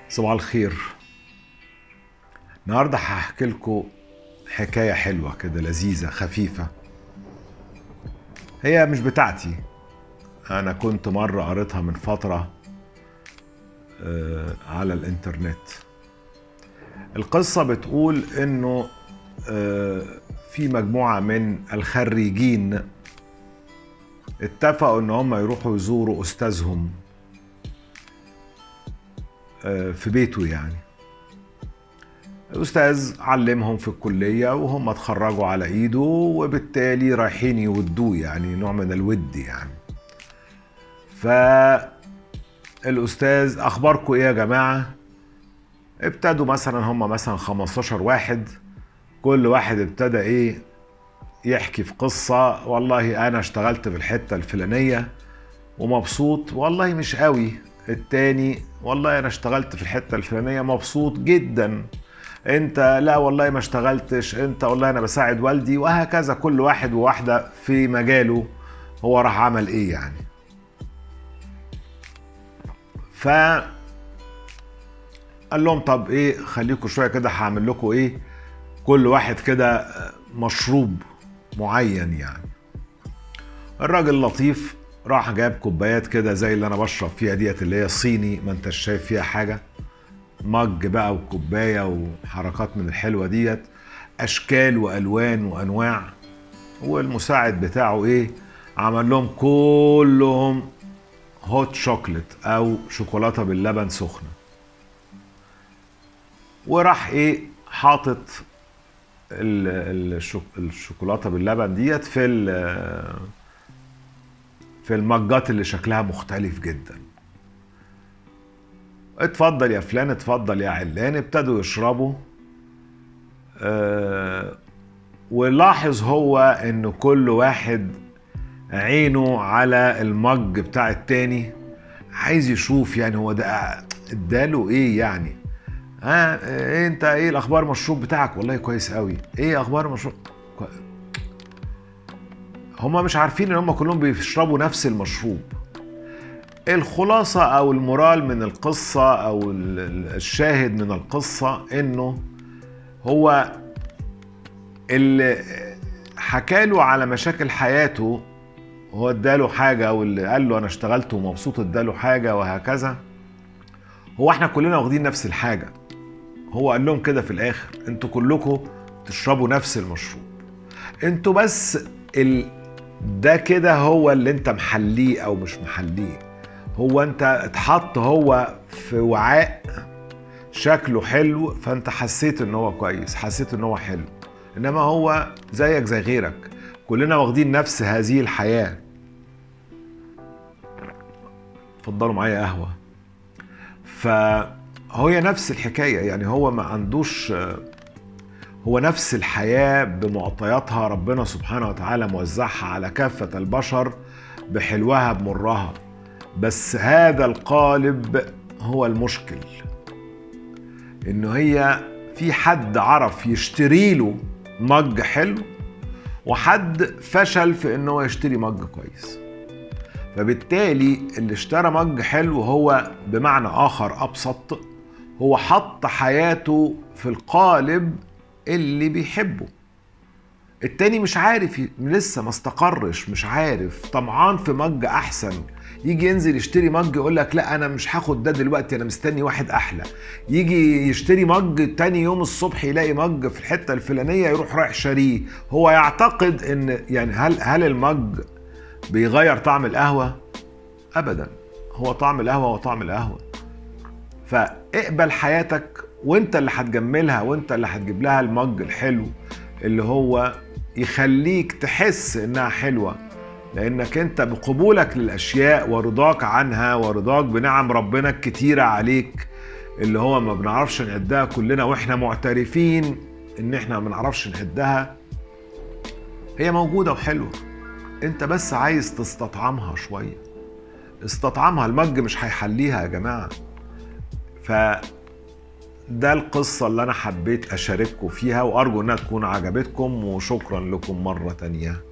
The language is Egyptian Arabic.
صباح الخير النهارده هحكي لكم حكايه حلوه كده لذيذه خفيفه هي مش بتاعتي انا كنت مره قريتها من فتره آه، على الانترنت القصه بتقول انه آه، في مجموعه من الخريجين اتفقوا ان هم يروحوا يزوروا استاذهم آه، في بيته يعني الأستاذ علمهم في الكلية وهم اتخرجوا على إيده وبالتالي رايحين يودوه يعني نوع من الود يعني فالأستاذ أخباركم إيه يا جماعة؟ ابتدوا مثلا هم مثلا 15 واحد كل واحد ابتدى إيه يحكي في قصة والله أنا اشتغلت في الحتة الفلانية ومبسوط والله مش قوي التاني والله أنا اشتغلت في الحتة الفلانية مبسوط جدا انت لا والله ما اشتغلتش انت والله انا بساعد والدي وهكذا كل واحد وواحده في مجاله هو راح عمل ايه يعني ف قال لهم طب ايه خليكم شويه كده هعمل لكم ايه كل واحد كده مشروب معين يعني الراجل لطيف راح جاب كوبايات كده زي اللي انا بشرب فيها ديت اللي هي صيني ما انتش شايف فيها حاجه مج بقى وكوبايه وحركات من الحلوه ديت اشكال والوان وانواع والمساعد بتاعه ايه عمل لهم كلهم هوت شوكليت او شوكولاته باللبن سخنه وراح ايه حاطط ال- الشوك- الشوكولاته باللبن ديت في ال- في المجات اللي شكلها مختلف جدا اتفضل يا فلان اتفضل يا علان ابتدوا يشربوا آه ولاحظ هو ان كل واحد عينه على المج بتاع التاني عايز يشوف يعني هو ده اداله ايه يعني ها آه ايه انت ايه الاخبار المشروب بتاعك والله كويس قوي ايه اخبار المشروب كوي... هما مش عارفين ان هما كلهم بيشربوا نفس المشروب الخلاصة أو المورال من القصة أو ال- ال- الشاهد من القصة إنه هو اللي حكاله على مشاكل حياته هو اداله حاجة أو اللي قال له أنا اشتغلت ومبسوط اداله حاجة وهكذا هو احنا كلنا واخدين نفس الحاجة هو قال لهم كده في الآخر انتوا كلكم تشربوا نفس المشروب انتوا بس ال... ده كده هو اللي انت محليه او مش محليه هو انت اتحط هو في وعاء شكله حلو فانت حسيت ان هو كويس حسيت ان هو حلو انما هو زيك زي غيرك كلنا واخدين نفس هذه الحياة اتفضلوا معايا قهوة فهي نفس الحكاية يعني هو ما عندوش هو نفس الحياة بمعطياتها ربنا سبحانه وتعالى موزعها على كافة البشر بحلوها بمرها بس هذا القالب هو المشكل انه هي في حد عرف يشتري له مج حلو وحد فشل في انه هو يشتري مج كويس فبالتالي اللي اشترى مج حلو هو بمعنى اخر ابسط هو حط حياته في القالب اللي بيحبه التاني مش عارف ي- لسه ما استقرش مش عارف طمعان في مج احسن يجي ينزل يشتري مج يقول لك لا انا مش هاخد ده دلوقتي انا مستني واحد احلى يجي يشتري مج تاني يوم الصبح يلاقي مج في الحته الفلانيه يروح رايح شاريه هو يعتقد ان يعني هل هل المج بيغير طعم القهوه ابدا هو طعم القهوه هو طعم القهوه فاقبل حياتك وانت اللي هتجملها وانت اللي هتجيب لها المج الحلو اللي هو يخليك تحس انها حلوه لانك انت بقبولك للاشياء ورضاك عنها ورضاك بنعم ربنا الكتيره عليك اللي هو ما بنعرفش نعدها كلنا واحنا معترفين ان احنا ما بنعرفش نعدها هي موجوده وحلوه انت بس عايز تستطعمها شويه استطعمها المج مش هيحليها يا جماعه ف ده القصة اللي أنا حبيت أشارككم فيها وأرجو إنها تكون عجبتكم وشكرا لكم مرة تانية